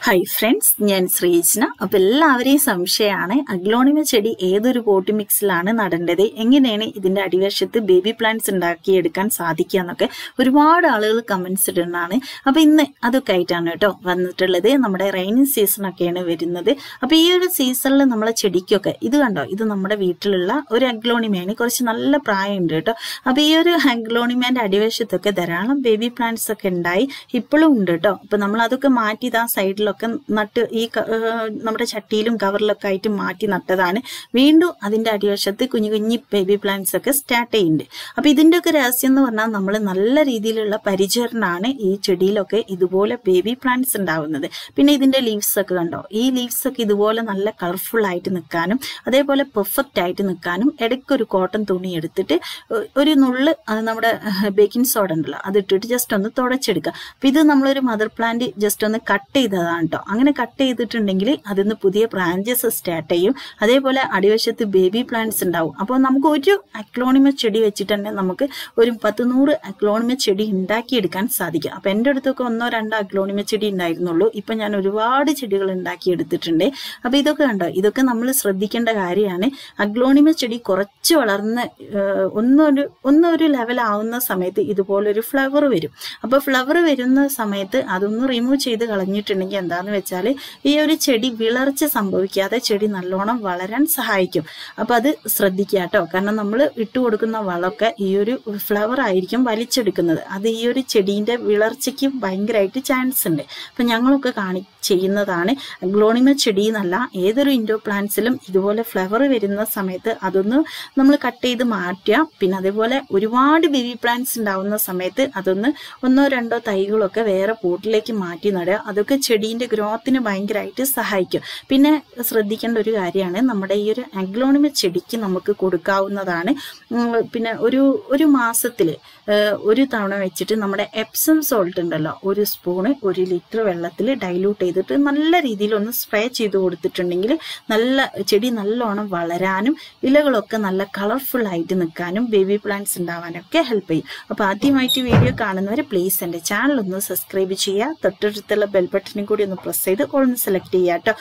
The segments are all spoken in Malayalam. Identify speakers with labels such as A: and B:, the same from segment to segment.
A: ഹായ് ഫ്രണ്ട്സ് ഞാൻ ശ്രീജന അപ്പൊ എല്ലാവരെയും സംശയമാണ് അഗ്ലോണിമ ചെടി ഏതൊരു പോട്ടി മിക്സിലാണ് നടേണ്ടത് എങ്ങനെയാണ് ഇതിന്റെ അടിവശത്ത് ബേബി പ്ലാന്റ്സ് ഉണ്ടാക്കിയെടുക്കാൻ സാധിക്കുക എന്നൊക്കെ ഒരുപാട് ആളുകൾ കമന്റ്സ് ഇടുന്നതാണ് അപ്പൊ ഇന്ന് അതൊക്കെ ആയിട്ടാണ് കേട്ടോ വന്നിട്ടുള്ളത് നമ്മുടെ റെയിനിങ് സീസൺ ഒക്കെയാണ് വരുന്നത് അപ്പൊ ഈ ഒരു സീസണിൽ നമ്മളെ ചെടിക്കൊക്കെ ഇത് കണ്ടോ ഇത് നമ്മുടെ വീട്ടിലുള്ള ഒരു അഗ്ലോണിമയാണ് കുറച്ച് നല്ല പ്രായമുണ്ട് കേട്ടോ അപ്പൊ ഈ ഒരു അഗ്ലോണിമേന്റെ അടിവശത്തൊക്കെ ധാരാളം ബേബി പ്ലാന്റ്സ് ഒക്കെ ഉണ്ടായി ഇപ്പോഴും ഉണ്ട് കേട്ടോ അപ്പൊ നമ്മൾ അതൊക്കെ മാറ്റി ഇതാ സൈഡിലൊക്കെ നട്ട് ഈ ക- ഏഹ് നമ്മുടെ ചട്ടിയിലും കവറിലൊക്കെ ആയിട്ട് മാറ്റി നട്ടതാണ് വീണ്ടും അതിന്റെ അടിവശത്ത് കുഞ്ഞു കുഞ്ഞി ബേബി പ്ലാന്റ്സ് ഒക്കെ സ്റ്റാർട്ട് ചെയ്യുന്നുണ്ട് അപ്പൊ ഇതിന്റെ ഒക്കെ രഹസ്യം എന്ന് പറഞ്ഞാൽ നമ്മൾ നല്ല രീതിയിലുള്ള പരിചരണമാണ് ഈ ചെടിയിലൊക്കെ ഇതുപോലെ ബേബി പ്ലാന്റ്സ് ഉണ്ടാവുന്നത് പിന്നെ ഇതിന്റെ ലീവ്സ് ഒക്കെ കണ്ടോ ഈ ലീവ്സ് ഒക്കെ ഇതുപോലെ നല്ല കളർഫുൾ ആയിട്ട് നിൽക്കാനും അതേപോലെ പെർഫെക്റ്റ് ആയിട്ട് നിൽക്കാനും ഇടയ്ക്ക് ഒരു കോട്ടൺ തുണി എടുത്തിട്ട് ഒ- ഒരു നുള്ള് അത് നമ്മുടെ ബേക്കിംഗ് സോഡ ഉണ്ടല്ലോ അത് ഇട്ടിട്ട് ജസ്റ്റ് ഒന്ന് തുടച്ചെടുക്കുക അപ്പൊ ഇത് നമ്മളൊരു മദർ പ്ലാന്റ് ജസ്റ്റ് ഒന്ന് കട്ട് ചെയ്തതാണ് കേട്ടോ അങ്ങനെ കട്ട് ചെയ്തിട്ടുണ്ടെങ്കിൽ അതിന്ന് പുതിയ ബ്രാഞ്ചസ് സ്റ്റാർട്ട് ചെയ്യും അതേപോലെ അടിവശത്ത് ബേബി പ്ലാന്റ്സ് ഉണ്ടാവും അപ്പോൾ നമുക്ക് ഒരു അക്ലോണിമ ചെടി വെച്ചിട്ട് തന്നെ നമുക്ക് ഒരു പത്ത് നൂറ് അക്ലോണിമ ചെടി ഉണ്ടാക്കിയെടുക്കാൻ സാധിക്കും അപ്പൊ എൻ്റെ അടുത്തൊക്കെ ഒന്നോ രണ്ടോ അക്ലോണിമ ചെടി ഉണ്ടായിരുന്നുള്ളൂ ഇപ്പൊ ഞാൻ ഒരുപാട് ചെടികൾ ഉണ്ടാക്കിയെടുത്തിട്ടുണ്ട് അപ്പൊ ഇതൊക്കെ കണ്ടോ ഇതൊക്കെ നമ്മൾ ശ്രദ്ധിക്കേണ്ട കാര്യമാണ് അഗ്ലോണിമ ചെടി കുറച്ച് വളർന്ന് ഏഹ്, ഒന്നൊരു ഒന്നൊരു ലെവലാവുന്ന സമയത്ത് ഇതുപോലൊരു ഫ്ലവർ വരും അപ്പൊ ഫ്ലവർ വരുന്ന സമയത്ത് അതൊന്ന് റിമൂവ് ചെയ്ത് കളഞ്ഞിട്ടുണ്ടെങ്കിൽ എന്താന്ന് വെച്ചാൽ ഈ ഒരു ചെടി വിളർച്ച സംഭവിക്കാതെ ചെടി നല്ലോണം വളരാൻ സഹായിക്കും അപ്പൊ അത് ശ്രദ്ധിക്കുക കേട്ടോ കാരണം നമ്മൾ ഇട്ട് കൊടുക്കുന്ന വളമൊക്കെ ഈ ഒരു ഫ്ലവർ ആയിരിക്കും വലിച്ചെടുക്കുന്നത് അത് ഈ ഒരു ചെടീന്റെ വിളർച്ചയ്ക്ക് ഭയങ്കരമായിട്ട് ചാൻസ് ഉണ്ട് അപ്പൊ ഞങ്ങളൊക്കെ കാണി ചെയ്യുന്നതാണ് ഗ്ലോണിമ ചെടി എന്നല്ല ഏതൊരു ഇൻഡോർ പ്ലാന്റ്സിലും ഇതുപോലെ ഫ്ലവർ വരുന്ന സമയത്ത് അതൊന്ന് നമ്മൾ കട്ട് ചെയ്ത് മാറ്റുക പിന്നെ അതേപോലെ ഒരുപാട് ബേബി പ്ലാന്റ്സ് ഉണ്ടാവുന്ന സമയത്ത് അതൊന്ന് ഒന്നോ രണ്ടോ തൈകളൊക്കെ വേറെ പോട്ടിലേക്ക് മാറ്റി നടുക അതൊക്കെ ചെടീന്റെ ഗ്രോത്തിന് ഭയങ്കരമായിട്ട് സഹായിക്കും പിന്നെ ശ്രദ്ധിക്കേണ്ട ഒരു കാര്യമാണ് നമ്മുടെ ഈ ഒരു അഗ്ലോണിമ ചെടിക്ക് നമുക്ക് കൊടുക്കാവുന്നതാണ് ഉം, പിന്നെ ഒരു ഒരു മാസത്തിൽ ഒരു തവണ വെച്ചിട്ട് നമ്മുടെ എപ്സം സോൾട്ട് ഉണ്ടല്ലോ ഒരു സ്പൂണ് ഒരു ലിറ്റർ വെള്ളത്തിൽ ഡൈലൂട്ട് ചെയ്തിട്ട് നല്ല രീതിയിൽ ഒന്ന് സ്പ്രേ ചെയ്ത് കൊടുത്തിട്ടുണ്ടെങ്കിൽ നല്ല ചെടി നല്ലോണം വളരാനും ഇലകളൊക്കെ നല്ല കളർഫുൾ ആയിട്ട് നിൽക്കാനും ബേബി പ്ലാന്റ്സ് ഉണ്ടാവാനൊക്കെ ഹെൽപ്പ് ചെയ്യും അപ്പോൾ ആദ്യമായിട്ട് വീഡിയോ കാണുന്നവർ പ്ലീസ് എൻ്റെ ചാനൽ ഒന്ന് സബ്സ്ക്രൈബ് ചെയ്യുക തൊട്ടടുത്തുള്ള ബെൽ ബട്ടണും കൂടി ഒന്ന് പ്രസ് ചെയ്ത് ഒന്ന് സെലക്ട് ചെയ്യുക കേട്ടോ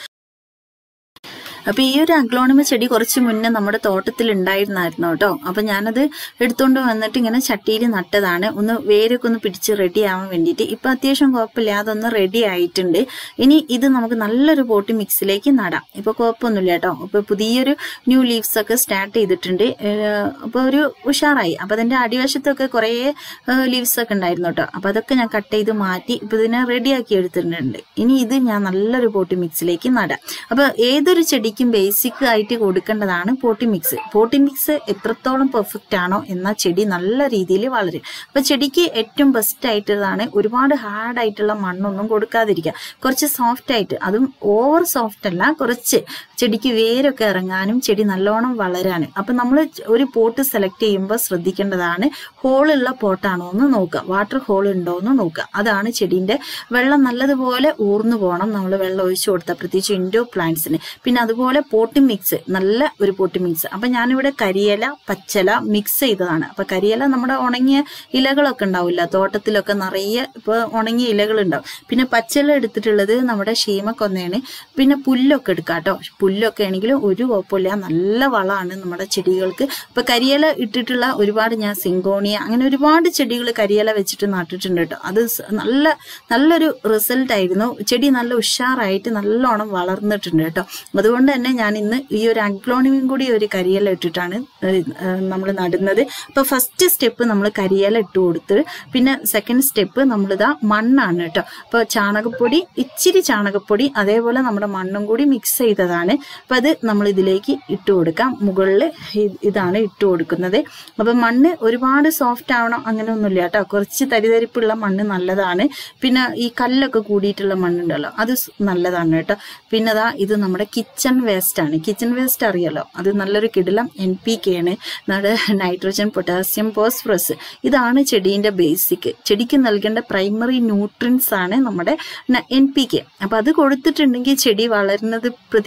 A: അപ്പൊ ഈ ഒരു അഗ്ലോണിമ ചെടി കുറച്ച് മുന്നേ നമ്മുടെ തോട്ടത്തിൽ ഉണ്ടായിരുന്നായിരുന്നു കേട്ടോ അപ്പൊ ഞാനത് എടുത്തുകൊണ്ട് വന്നിട്ട് ഇങ്ങനെ ചട്ടിയിൽ നട്ടതാണ് ഒന്ന് വേരൊക്കെ ഒന്ന് പിടിച്ച് റെഡി ആവാൻ വേണ്ടിയിട്ട് ഇപ്പൊ അത്യാവശ്യം കുഴപ്പമില്ല അതൊന്ന് റെഡി ആയിട്ടുണ്ട് ഇനി ഇത് നമുക്ക് നല്ലൊരു പോട്ടി മിക്സിലേക്ക് നടാം ഇപ്പൊ കുഴപ്പമൊന്നുമില്ല കേട്ടോ ഇപ്പൊ പുതിയൊരു ന്യൂ ലീവ്സ് ഒക്കെ സ്റ്റാർട്ട് ചെയ്തിട്ടുണ്ട് ഏഹ് അപ്പൊ ഒരു ഉഷാറായി അപ്പൊ അതിന്റെ അടിവശത്തൊക്കെ കുറേ ലീവ്സ് ഒക്കെ ഉണ്ടായിരുന്നു കേട്ടോ അപ്പൊ അതൊക്കെ ഞാൻ കട്ട് ചെയ്ത് മാറ്റി ഇപ്പൊ ഇതിനെ റെഡിയാക്കി എടുത്തിട്ടുണ്ട് ഇനി ഇത് ഞാൻ നല്ലൊരു പോട്ടി മിക്സിലേക്ക് നടാം അപ്പൊ ഏതൊരു ചെടിക്കും ബേസിക് ആയിട്ട് കൊടുക്കേണ്ടതാണ് പോട്ടി മിക്സ് പോട്ടി മിക്സ് എത്രത്തോളം പെർഫെക്റ്റ് ആണോ എന്നാൽ ചെടി നല്ല രീതിയിൽ വളരും അപ്പൊ ചെടിക്ക് ഏറ്റവും ബെസ്റ്റ് ആയിട്ടുള്ളതാണ് ഒരുപാട് ഹാർഡ് ആയിട്ടുള്ള മണ്ണൊന്നും കൊടുക്കാതിരിക്കുക കുറച്ച് സോഫ്റ്റ് ആയിട്ട് അതും ഓവർ സോഫ്റ്റ് അല്ല കുറച്ച് ചെടിക്ക് വേരൊക്കെ ഇറങ്ങാനും ചെടി നല്ലോണം വളരാനും അപ്പൊ നമ്മൾ ഒരു പോട്ട് സെലക്ട് ചെയ്യുമ്പോൾ ശ്രദ്ധിക്കേണ്ടതാണ് ഹോളുള്ള പോട്ടാണോ എന്ന് നോക്കുക വാട്ടർ ഹോൾ ഉണ്ടോ എന്ന് നോക്കുക അതാണ് ചെടീന്റെ വെള്ളം നല്ലതുപോലെ ഊർന്നു പോകണം നമ്മൾ വെള്ളം ഒഴിച്ചു കൊടുത്താൽ പ്രത്യേകിച്ച് ഇൻഡോർ പ്ലാന്റ്സിന് പിന്നെ അതുപോലെ പോട്ടി മിക്സ് നല്ല ഒരു പോട്ടി മിക്സ് അപ്പൊ ഞാനിവിടെ കരിയില പച്ചല മിക്സ് ചെയ്തതാണ് അപ്പൊ കരിയില നമ്മുടെ ഉണങ്ങിയ ഇലകളൊക്കെ ഉണ്ടാവില്ല തോട്ടത്തിലൊക്കെ നിറയെ ഇപ്പൊ ഉണങ്ങിയ ഇലകൾ ഉണ്ടാവും പിന്നെ പച്ചല എടുത്തിട്ടുള്ളത് നമ്മുടെ ഷീമക്കൊന്നയാണ് പിന്നെ പുല്ലൊക്കെ എടുക്കാം കേട്ടോ പുല്ലൊക്കെ ആണെങ്കിലും ഒരു കുഴപ്പമില്ല നല്ല വളമാണ് നമ്മുടെ ചെടികൾക്ക് ഇപ്പൊ കരിയില ഇട്ടിട്ടുള്ള ഒരുപാട് ഞാൻ സിങ്കോണിയ അങ്ങനെ ഒരുപാട് ചെടികൾ കരിയില വെച്ചിട്ട് നട്ടിട്ടുണ്ട് കേട്ടോ അത് സ് നല്ല നല്ലൊരു റിസൾട്ട് ആയിരുന്നു ചെടി നല്ല ഉഷാറായിട്ട് നല്ലോണം വളർന്നിട്ടുണ്ട് കേട്ടോ അതുകൊണ്ട് തന്നെ ഞാൻ ഇന്ന് ഈ ഒരു അഗ്ലോണിയും കൂടി ഒരു കരിയില ഇട്ടിട്ടാണ് നമ്മൾ നടുന്നത് അപ്പൊ ഫസ്റ്റ് സ്റ്റെപ്പ് നമ്മൾ കരിയില ഇട്ട് കൊടുത്ത് പിന്നെ സെക്കൻഡ് സ്റ്റെപ്പ് നമ്മളിതാ മണ്ണാണ് കേട്ടോ അപ്പൊ ചാണകപ്പൊടി ഇച്ചിരി ചാണകപ്പൊടി അതേപോലെ നമ്മുടെ മണ്ണും കൂടി മിക്സ് ചെയ്തതാണ് അപ്പൊ അത് നമ്മൾ ഇതിലേക്ക് ഇട്ട് കൊടുക്കാം മുകളിൽ ഇതാണ് ഇട്ട് കൊടുക്കുന്നത് അപ്പൊ മണ്ണ് ഒരുപാട് സോഫ്റ്റ് ആവണം അങ്ങനെ ഒന്നുമില്ല കേട്ടോ കുറച്ച് തരിതരിപ്പുള്ള മണ്ണ് നല്ലതാണ് പിന്നെ ഈ കല്ലൊക്കെ കൂടിയിട്ടുള്ള മണ്ണുണ്ടല്ലോ അത് സ് നല്ലതാണ് കേട്ടോ പിന്നെ അതാ ഇത് നമ്മുടെ കിച്ചൺ വേസ്റ്റ് ആണ് കിച്ചൺ വേസ്റ്റ് അറിയാലോ അത് നല്ലൊരു കിടിലം എൻ പി കെ ആണ് നമ്മുടെ നൈട്രജൻ പൊട്ടാസ്യം ഫോസ്ഫറസ് ഇതാണ് ചെടീന്റെ ബേസിക് ചെടിക്ക് നൽകേണ്ട പ്രൈമറി ന്യൂട്രിയൻസ് ആണ് നമ്മുടെ എൻ പി കെ അപ്പൊ അത് കൊടുത്തിട്ടുണ്ടെങ്കിൽ ചെടി വളരുന്നത് പ്രത്യേകിച്ച് നോക്കി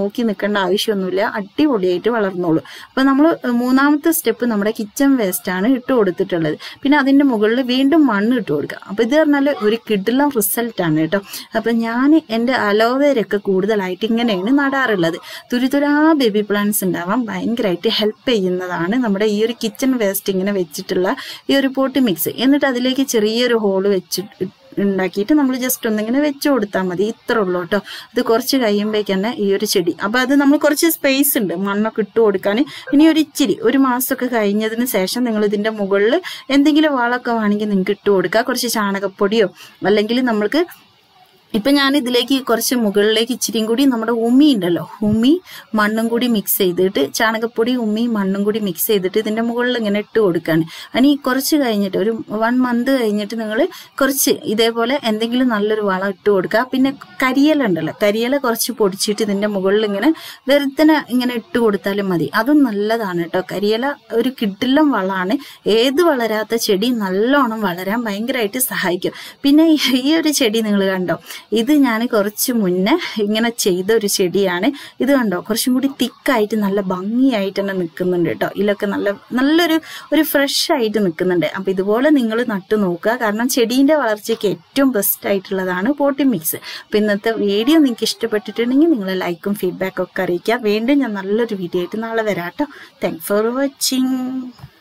A: നോക്കി നിൽക്കേണ്ട ആവശ്യമൊന്നുമില്ല അടിപൊളിയായിട്ട് വളർന്നോളൂ അപ്പോൾ നമ്മൾ മൂന്നാമത്തെ സ്റ്റെപ്പ് നമ്മുടെ കിച്ചൺ വേസ്റ്റ് ആണ് ഇട്ട് കൊടുത്തിട്ടുള്ളത് പിന്നെ അതിൻ്റെ മുകളിൽ വീണ്ടും മണ്ണ് ഇട്ട് കൊടുക്കുക അപ്പോൾ ഇത് പറഞ്ഞാൽ ഒരു കിഡിലും റിസൾട്ടാണ് കേട്ടോ അപ്പം ഞാൻ എൻ്റെ അലോവേരൊക്കെ കൂടുതലായിട്ട് ഇങ്ങനെയാണ് നടാറുള്ളത് തുരുതുരാ ബേബി പ്ലാന്റ്സ് ഉണ്ടാവാൻ ഭയങ്കരമായിട്ട് ഹെൽപ്പ് ചെയ്യുന്നതാണ് നമ്മുടെ ഈ ഒരു കിച്ചൺ വേസ്റ്റ് ഇങ്ങനെ വെച്ചിട്ടുള്ള ഈ ഒരു പോട്ട് മിക്സ് എന്നിട്ട് അതിലേക്ക് ചെറിയൊരു ഹോള് വെച്ച് ഉണ്ടാക്കിയിട്ട് നമ്മൾ ജസ്റ്റ് ഒന്നിങ്ങനെ വെച്ച് കൊടുത്താൽ മതി ഇത്ര ഉള്ളൂ കേട്ടോ ഇത് കുറച്ച് കഴിയുമ്പോഴേക്ക് തന്നെ ഈ ഒരു ചെടി അപ്പോൾ അത് നമ്മൾ കുറച്ച് സ്പേസ് ഉണ്ട് മണ്ണൊക്കെ ഇട്ട് കൊടുക്കാൻ ഇനി ഒരു ഇച്ചിരി ഒരു മാസമൊക്കെ കഴിഞ്ഞതിന് ശേഷം നിങ്ങൾ ഇതിൻ്റെ മുകളിൽ എന്തെങ്കിലും വളമൊക്കെ വേണമെങ്കിൽ നിങ്ങൾക്ക് ഇട്ട് കൊടുക്കുക കുറച്ച് ചാണകപ്പൊടിയോ അല്ലെങ്കിൽ നമ്മൾക്ക് ഇപ്പം ഞാൻ ഇതിലേക്ക് കുറച്ച് മുകളിലേക്ക് ഇച്ചിരിയും കൂടി നമ്മുടെ ഉമ്മി ഉണ്ടല്ലോ ഉമ്മി മണ്ണും കൂടി മിക്സ് ചെയ്തിട്ട് ചാണകപ്പൊടി ഉമ്മി മണ്ണും കൂടി മിക്സ് ചെയ്തിട്ട് ഇതിൻ്റെ മുകളിൽ ഇങ്ങനെ ഇട്ട് കൊടുക്കുകയാണ് ഇനി കുറച്ച് കഴിഞ്ഞിട്ട് ഒരു വൺ മന്ത് കഴിഞ്ഞിട്ട് നിങ്ങൾ കുറച്ച് ഇതേപോലെ എന്തെങ്കിലും നല്ലൊരു വളം ഇട്ട് കൊടുക്കുക പിന്നെ കരിയില ഉണ്ടല്ലോ കരിയില കുറച്ച് പൊടിച്ചിട്ട് ഇതിൻ്റെ മുകളിൽ ഇങ്ങനെ വെറുതെ ഇങ്ങനെ ഇട്ട് കൊടുത്താലും മതി അതും നല്ലതാണ് കേട്ടോ കരിയില ഒരു കിഡിലും വളമാണ് ഏത് വളരാത്ത ചെടി നല്ലോണം വളരാൻ ഭയങ്കരമായിട്ട് സഹായിക്കും പിന്നെ ഈ ഒരു ചെടി നിങ്ങൾ കണ്ടോ ഇത് ഞാൻ കുറച്ച് മുന്നേ ഇങ്ങനെ ചെയ്ത ഒരു ചെടിയാണ് ഇത് കണ്ടോ കുറച്ചും കൂടി തിക്കായിട്ട് നല്ല ഭംഗിയായിട്ട് തന്നെ നിൽക്കുന്നുണ്ട് കേട്ടോ ഇതിലൊക്കെ നല്ല നല്ലൊരു ഒരു ഫ്രഷ് ആയിട്ട് നിൽക്കുന്നുണ്ട് അപ്പം ഇതുപോലെ നിങ്ങൾ നട്ടു നോക്കുക കാരണം ചെടീൻ്റെ വളർച്ചയ്ക്ക് ഏറ്റവും ബെസ്റ്റ് ആയിട്ടുള്ളതാണ് പോട്ടി മിക്സ് അപ്പം ഇന്നത്തെ വീഡിയോ നിങ്ങൾക്ക് ഇഷ്ടപ്പെട്ടിട്ടുണ്ടെങ്കിൽ നിങ്ങൾ ലൈക്കും ഫീഡ്ബാക്കും ഒക്കെ അറിയിക്കുക വീണ്ടും ഞാൻ നല്ലൊരു വീഡിയോ ആയിട്ട് നാളെ വരാം കേട്ടോ താങ്ക് ഫോർ വാച്ചിങ്